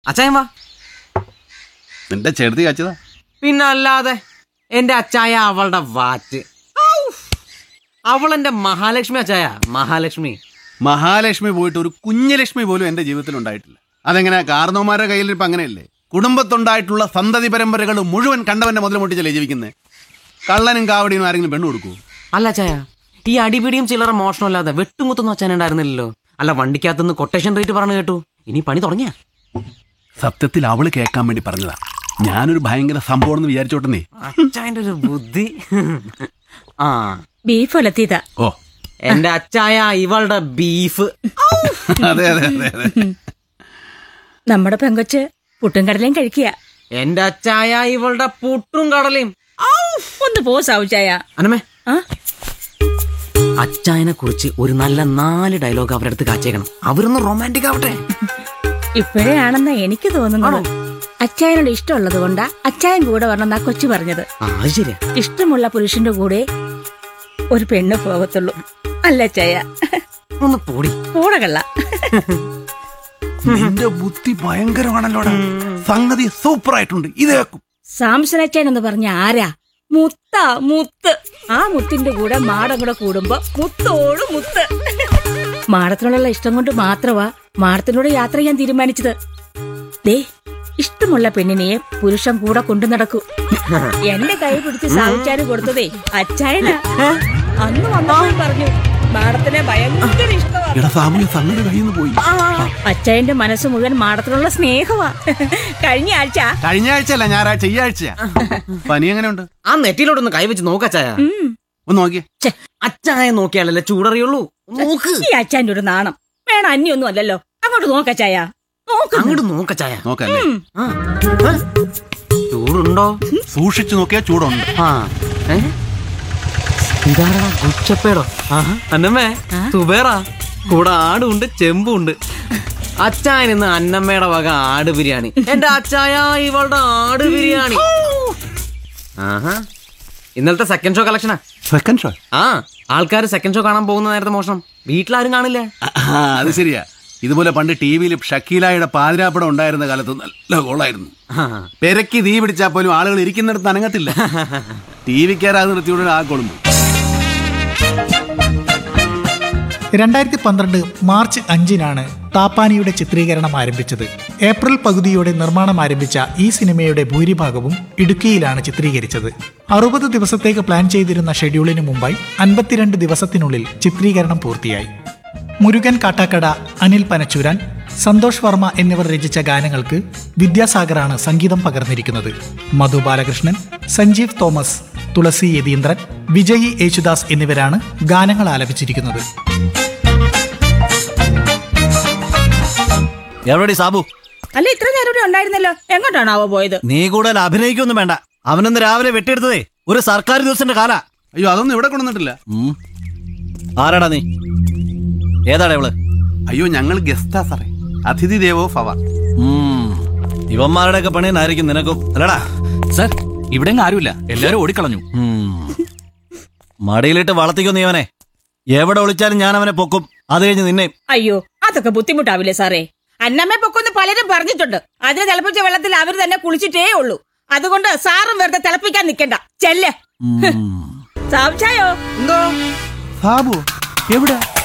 അച്ചായൻ വാ നിന്റെ ചെറുതി കച്ചതാ പിന്നെ അല്ലാതെ എന്റെ അച്ചായ അവളുടെ വാറ്റ് ഔഫ്. അവളെന്റെ മഹാലക്ഷ്മി അച്ചായ മഹാലക്ഷ്മി മഹാലക്ഷ്മി പോയിട്ട് ഒരു കുഞ്ഞലക്ഷ്മി പോലും എന്റെ ജീവിതത്തിൽ ഉണ്ടായിട്ടില്ല അതെങ്ങനെ കാർന്നോമാരുടെ കയ്യിൽ ഇപ്പൊ അങ്ങനെയല്ലേ കുടുംബത്തുണ്ടായിട്ടുള്ള സന്തതി പരമ്പരകൾ മുഴുവൻ കണ്ടവന്റെ മുതൽ മുട്ടിച്ചല്ലേ ജീവിക്കുന്നത് കള്ളനും കാവടിയും ആരെങ്കിലും പെണ്ണു കൊടുക്കൂ അല്ല അച്ചായ ഈ അടിപിടിയും ചില്ലറ മോഷണം അല്ലാതെ വെട്ടും കുത്തുന്ന അച്ഛൻ ഉണ്ടായിരുന്നില്ലല്ലോ അല്ല വണ്ടിക്കകത്തുനിന്ന് കൊട്ടേഷൻ റേറ്റ് പറഞ്ഞു കേട്ടു ഇനി പണി തുടങ്ങിയ സത്യത്തിൽ അവള് കേൾക്കാൻ വേണ്ടി പറഞ്ഞതാ ഞാനൊരു ഭയങ്കര സംഭവം എന്ന് വിചാരിച്ചോട്ടെന്നേ അച്ചായന്റെ ഒരു ബുദ്ധി ആ ബീഫ് ഒലത്തിയതാ ഓ എന്റെ അച്ചായ ഇവളുടെ ബീഫ് അതെ അതെ അതെ അതെ നമ്മുടെ പെങ്കൊച്ച് പുട്ടും കടലയും കഴിക്കുക എന്റെ അച്ചായ ഇവളുടെ പുട്ടും കടലയും ഒന്ന് പോ സാവുച്ചായ അനമേ ആ അച്ചായനെ കുറിച്ച് ഒരു നല്ല നാല് ഡയലോഗ് അവരുടെ അടുത്ത് കാച്ചേക്കണം അവരൊന്ന് റൊമാൻറ്റിക് ആവട്ടെ ഇപ്പോഴേ ആണെന്നാ എനിക്ക് തോന്നുന്നത് അച്ചായനോട് ഇഷ്ടമുള്ളത് കൊണ്ടാ അച്ചായൻ കൂടെ വരണമെന്നാ കൊച്ചു പറഞ്ഞത് ആ അത് ശരിയാ ഇഷ്ടമുള്ള പുരുഷന്റെ കൂടെ ഒരു പെണ്ണ് പോകത്തുള്ളൂ അല്ല അച്ചായ ഒന്ന് പൊടി കൂടെ കള്ള നിന്റെ ബുദ്ധി ഭയങ്കരമാണല്ലോടാ സംഗതി സൂപ്പർ ആയിട്ടുണ്ട് ഇത് കേൾക്കും സാംസൺ അച്ചായൻ എന്ന് പറഞ്ഞ ആരാ മുത്ത മുത്ത് ആ മുത്തിന്റെ കൂടെ മാടം കൂടെ കൂടുമ്പോ മുത്തോട് മുത്ത് മാടത്തിനോടുള്ള ഇഷ്ടം കൊണ്ട് മാത്രമാ മാടത്തിനോട് യാത്ര ചെയ്യാൻ തീരുമാനിച്ചത് ദേ ഇഷ്ടമുള്ള പെണ്ണിനെ പുരുഷൻ കൂടെ കൊണ്ടു നടക്കൂ എന്റെ കൈ പിടിച്ച് സാവിച്ചാര് കൊടുത്തതേ അച്ചായനാ അന്ന് വന്നപ്പോഴും പറഞ്ഞു മാടത്തിനെ ഭയങ്കര ഇഷ്ടമാ എടാ സാമൂഹ്യ സംഗതി കയ്യിൽ നിന്ന് പോയി അച്ചായന്റെ മനസ്സ് മുഴുവൻ മാടത്തിനുള്ള സ്നേഹമാ കഴിഞ്ഞ ആഴ്ച കഴിഞ്ഞ ആഴ്ച അല്ല ഞായറാഴ്ച ഈ ആഴ്ചയാ പനി എങ്ങനെയുണ്ട് ആ നെറ്റിലോട്ടൊന്ന് കൈവച്ച് നോക്കച്ചായ ഉം. ഒന്ന് നോക്കിയേ ഛെ, അച്ചായ നോക്കിയാലല്ലേ ചൂടറിയുള്ളൂ നോക്ക് ഈ അച്ചാന്റെ ഒരു നാണം വേണം അന്യൊന്നും അല്ലല്ലോ അങ്ങോട്ട് നോക്കച്ചായ നോക്ക് അങ്ങോട്ട് നോക്കച്ചായ നോക്കല്ലേ ആ ആ? ചൂടുണ്ടോ സൂക്ഷിച്ചു നോക്കിയാ ചൂടുണ്ട് ആ ഏ? ഇതാരാ ഉച്ചപ്പേടോ ആഹാ അന്നമ്മേ സുബേറാ കൂടെ ആടുണ്ട് ചെമ്പുണ്ട് അച്ചായൻ ഇന്ന് അന്നമ്മയുടെ വക ആട് ബിരിയാണി എന്റെ അച്ചായ ഇവളുടെ ആട് ബിരിയാണി ആഹാ ഇന്നലത്തെ സെക്കൻഡ് ഷോ കളക്ഷനാ സെക്കൻഡ് ഷോ ആ ആൾക്കാർ സെക്കൻഡ് ഷോ കാണാൻ പോകുന്ന നേരത്തെ മോഷണം വീട്ടിലാരും കാണില്ലേ അത് ശരിയാ ഇതുപോലെ പണ്ട് ടി വിയിൽ ഷക്കീലായുടെ പാതിരാപ്പടം ഉണ്ടായിരുന്ന കാലത്ത് നല്ല ഗോളായിരുന്നു ആ. പെരക്കി തീ പിടിച്ചാൽ പോലും ആളുകൾ ഇരിക്കുന്നിടത്ത് അനങ്ങത്തില്ല ടി വിക്കാരാത് നിർത്തിയോടെ ആ കൊളുമ്പ് രണ്ടായിരത്തി പന്ത്രണ്ട് മാർച്ച് അഞ്ചിനാണ് താപ്പാനിയുടെ ചിത്രീകരണം ആരംഭിച്ചത് ഏപ്രിൽ പകുതിയോടെ നിർമ്മാണം ആരംഭിച്ച ഈ സിനിമയുടെ ഭൂരിഭാഗവും ഇടുക്കിയിലാണ് ചിത്രീകരിച്ചത് അറുപത് ദിവസത്തേക്ക് പ്ലാൻ ചെയ്തിരുന്ന ഷെഡ്യൂളിന് മുമ്പായി അൻപത്തിരണ്ട് ദിവസത്തിനുള്ളിൽ ചിത്രീകരണം പൂർത്തിയായി മുരുകൻ കാട്ടാക്കട അനിൽ പനച്ചൂരാൻ സന്തോഷ് വർമ്മ എന്നിവർ രചിച്ച ഗാനങ്ങൾക്ക് വിദ്യാസാഗറാണ് സംഗീതം പകർന്നിരിക്കുന്നത് മധു ബാലകൃഷ്ണൻ സഞ്ജീവ് തോമസ് തുളസി യതീന്ദ്രൻ വിജയി യേശുദാസ് എന്നിവരാണ് ഗാനങ്ങൾ ആലപിച്ചിരിക്കുന്നത് എവിടെടി സാബു അല്ല ഇത്ര നേരം ഇവിടെ ഉണ്ടായിരുന്നല്ലോ എങ്ങോട്ടാണാവോ പോയത് നീ കൂടുതൽ അഭിനയിക്കൊന്നും വേണ്ട അവനൊന്ന് രാവിലെ വെട്ടിയെടുത്തതേ ഒരു സർക്കാർ ദിവസത്തിന്റെ കാല അയ്യോ അതൊന്നും ഇവിടെ കൊണ്ടുവന്നിട്ടില്ല ആരാടാ നീ ഏതാടാ ഇവള് അയ്യോ ഞങ്ങൾ ഗസ്റ്റാ സാറേ അതിഥി ദേവോ ഭവ ഉം. ഇവന്മാരുടെ ഒക്കെ പണിയെന്നായിരിക്കും നിനക്കും അല്ലടാ സർ ഇവിടെ ആരുമില്ല എല്ലാരും ഓടിക്കളഞ്ഞു ഉം. മടിയിലിട്ട് വളർത്തിക്കോ നീ അവനെ എവിടെ ഒളിച്ചാലും ഞാൻ അവനെ പൊക്കും അത് കഴിഞ്ഞ് നിന്നെ അയ്യോ അതൊക്കെ ബുദ്ധിമുട്ടാവില്ലേ സാറേ അന്നമ്മയെ പൊക്കൊന്ന് പലരും പറഞ്ഞിട്ടുണ്ട് അതിന് തിളപ്പിച്ച വെള്ളത്തിൽ അവർ തന്നെ കുളിച്ചിട്ടേ ഉള്ളൂ അതുകൊണ്ട് സാറും വെറുതെ തിളപ്പിക്കാൻ നിക്കണ്ട ചെല്ല് ഉം. സാവിച്ചായോ എന്തോ സാബു എവിടെ